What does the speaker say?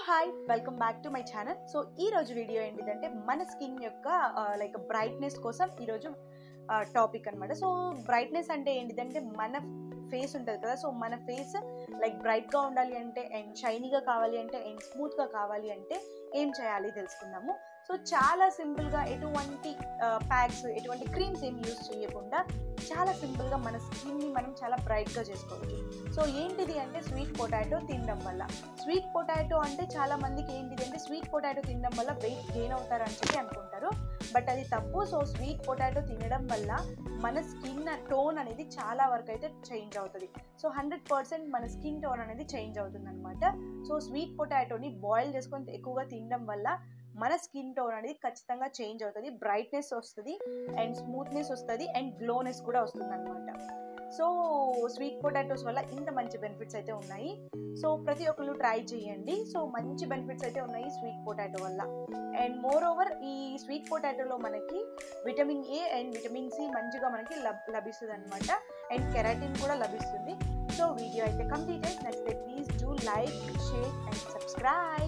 hi welcome back to my channel so ఈ రోజు video ఏంటిదంటే మన స్కిన్ యొక్క లైక్ బ్రైట్నెస్ కోసం ఈరోజు టాపిక్ అనమాట సో బ్రైట్నెస్ అంటే ఏంటిదంటే మన ఫేస్ ఉంటుంది కదా సో మన ఫేస్ లైక్ బ్రైట్గా ఉండాలి అంటే అండ్ షైనీగా కావాలి అంటే అండ్ స్మూత్గా కావాలి అంటే ఏం చేయాలి తెలుసుకుందాము సో చాలా సింపుల్గా ఎటువంటి ప్యాక్స్ ఎటువంటి క్రీమ్స్ ఏం యూస్ చేయకుండా చాలా సింపుల్గా మన స్కిన్ని మనం చాలా బ్రైట్గా చేసుకోవచ్చు సో ఏంటిది అంటే స్వీట్ పొటాటో తినడం వల్ల స్వీట్ పొటాటో అంటే చాలా మందికి ఏంటిది అంటే స్వీట్ పొటాటో తినడం వల్ల వెయిట్ గెయిన్ అవుతారని చెప్పి అనుకుంటారు బట్ అది తప్పు సో స్వీట్ పొటాటో తినడం వల్ల మన స్కిన్ టోన్ అనేది చాలా వరకు అయితే చేంజ్ అవుతుంది సో హండ్రెడ్ పర్సెంట్ మన స్కిన్ టోన్ అనేది చేంజ్ అవుతుంది అనమాట సో స్వీట్ పొటాటోని బాయిల్ చేసుకొని ఎక్కువగా తినడం వల్ల మన స్కిన్ టోన్ అనేది ఖచ్చితంగా చేంజ్ అవుతుంది బ్రైట్నెస్ వస్తుంది అండ్ స్మూత్నెస్ వస్తుంది అండ్ గ్లోనెస్ కూడా వస్తుంది అనమాట సో స్వీట్ పొటాటోస్ వల్ల ఇంత మంచి బెనిఫిట్స్ అయితే ఉన్నాయి సో ప్రతి ఒక్కరు ట్రై చేయండి సో మంచి బెనిఫిట్స్ అయితే ఉన్నాయి స్వీట్ పొటాటో వల్ల అండ్ మోర్ ఓవర్ ఈ స్వీట్ పొటాటోలో మనకి vitamin A and vitamin C మంచిగా మనకి లబ్ లభిస్తుంది అనమాట అండ్ కెరాటిన్ కూడా లభిస్తుంది సో వీడియో అయితే కంప్లీటెడ్ నచ్చితే please do like share and subscribe